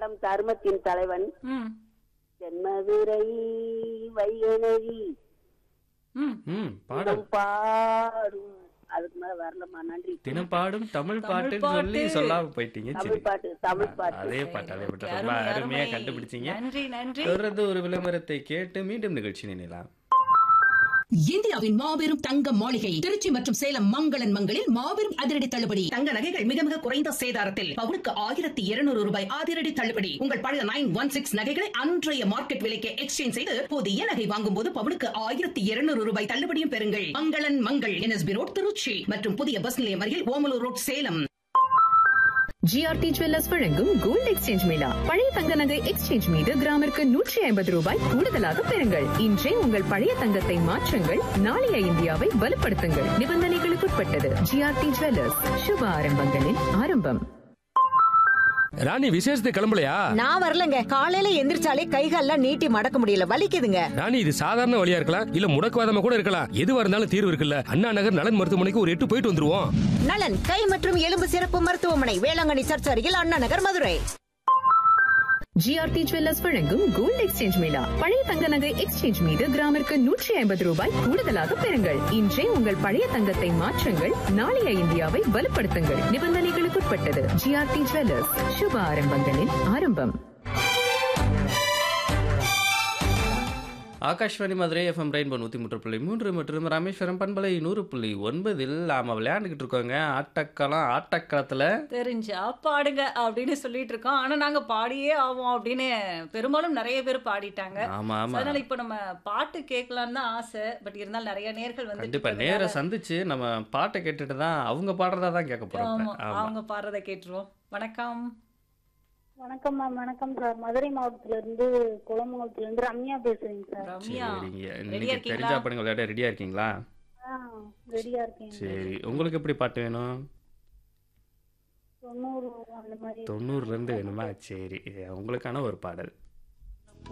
படம் தர்மத்தின் தலைவன் ம் தென்மதுரை வைகநதி ம் பாடல் தினம் பாடும் அதுக்கு மேல வரலம்மா நன்றி தினம் பாடும் தமிழ் தமிழ் பாட்டுன்னு சொல்லி பாட்டு. சொல்லாம போயிட்டீங்க சரி தமிழ் பாட்டு தமிழ் பாட்டு அதே பாட்டு அதே பாட்டு ரொம்ப அருமை, அருமையா அருமை. கண்டுபிடிச்சீங்க நன்றி நன்றி தொடர்ந்து ஒரு விளம்பரத்தை கேட்டு மீண்டும் நிகழ்ச்சி நினைலாம் இந்தியாவின் மாபெரும் தங்க மாளிகை திருச்சி மற்றும் சேலம் மங்களன் மங்களில் மாபெரும் அதிரடி தள்ளுபடி தங்க நகைகள் மிக மிக குறைந்த சேதாரத்தில் பவுனுக்கு ஆயிரத்தி இருநூறு ரூபாய் அதிரடி தள்ளுபடி உங்கள் பழைய நைன் ஒன் சிக்ஸ் நகைகளை அன்றைய மார்க்கெட் விலைக்கு எக்ஸ்சேஞ்ச் செய்து புதிய நகை வாங்கும் போது பவுனுக்கு ஆயிரத்தி இருநூறு ரூபாய் தள்ளுபடியும் பெறுங்கள் மங்களன் மங்கள் என்எஸ்பி ரோட் திருச்சி மற்றும் புதிய பஸ் நிலையம் அருகில் ஓமலூர் ரோட் சேலம் ஜிஆர்டி ஜுவல்லர்ஸ் வழங்கும் கோல்ட் எக்ஸ்சேஞ்ச் மேளா பழைய தங்க நகை எக்ஸ்சேஞ்ச் மீது கிராமிற்கு நூற்றி ஐம்பது ரூபாய் கூடுதலாக பெறுங்கள் இன்றே உங்கள் பழைய தங்கத்தை மாற்றுங்கள் நாளைய இந்தியாவை வலுப்படுத்துங்கள் நிபந்தனைகளுக்குட்பட்டது ஜிஆர்டி ஜுவல்லர்ஸ் சுப ஆரம்பங்களின் ஆரம்பம் ராணி விசேஷத்துக்கு கிளம்பலையா நான் வரலங்க காலையில எந்திரிச்சாலே கைகால்லாம் நீட்டி மடக்க முடியல வலிக்குதுங்க ராணி இது சாதாரண வழியா இருக்கலாம் இல்ல முடக்குவாதமா கூட இருக்கலாம் எதுவா இருந்தாலும் தீர்வு இருக்குல்ல அண்ணா நகர் நலன் மருத்துவமனைக்கு ஒரு எட்டு போயிட்டு வந்துருவோம் நலன் கை மற்றும் எலும்பு சிறப்பு மருத்துவமனை வேளாங்கண்ணி சர்ச் அருகில் அண்ணா நகர் மதுரை ஜிஆர்டி ஜுவல்லர்ஸ் வழங்கும் கோல்ட் எக்ஸ்சேஞ்ச் மேளா பழைய தங்க நகை எக்ஸ்சேஞ்ச் மீது கிராமிற்கு நூற்றி ஐம்பது ரூபாய் கூடுதலாக பெறுங்கள் இன்றே உங்கள் பழைய தங்கத்தை மாற்றுங்கள் நாளைய இந்தியாவை வலுப்படுத்துங்கள் நிபந்தனைகளுக்குட்பட்டது ஜிஆர்டி ஜுவல்லர்ஸ் சுப ஆரம்பங்களின் ஆரம்பம் ஆகாஷ்வாணி மதுரை எஃப்எம் ரெயின்போ நூற்றி மூன்று புள்ளி மூன்று மற்றும் ராமேஸ்வரம் பண்பலை நூறு புள்ளி ஒன்பதில் நாம் விளையாண்டுக்கிட்டு இருக்கோங்க ஆட்டக்களம் ஆட்டக்களத்தில் தெரிஞ்சா பாடுங்க அப்படின்னு சொல்லிட்டு இருக்கோம் ஆனா நாங்க பாடியே ஆவோம் அப்படின்னு பெரும்பாலும் நிறைய பேர் பாடிட்டாங்க ஆமாம் ஆமாம் அதனால இப்ப நம்ம பாட்டு கேட்கலான்னு தான் ஆசை பட் இருந்தாலும் நிறைய நேர்கள் வந்து கண்டிப்பாக நேர சந்திச்சு நம்ம பாட்டை கேட்டுட்டு தான் அவங்க பாடுறதா தான் கேட்க போகிறோம் ஆமா ஆமாம் அவங்க பாடுறத கேட்டுருவோம் வணக்கம் வணக்கம் மேம் வணக்கம் சார் மதுரை மாவட்டத்துல இருந்து குளமங்கலத்துல இருந்து ரம்யா பேசுறேங்க சார் ரம்யா சரிங்க ரெடியா இன்னைக்கு இருக்கீங்களா தெரிஞ்சா பண்ணுங்க விளையாட ரெடியாக இருக்கீங்களா ரெடியா இருக்கேன் சரி உங்களுக்கு எப்படி பாட்டு வேணும் தொண்ணூறு அந்த மாதிரி தொண்ணூறுலேருந்து வேணுமா சரி இது உங்களுக்கான ஒரு பாடல்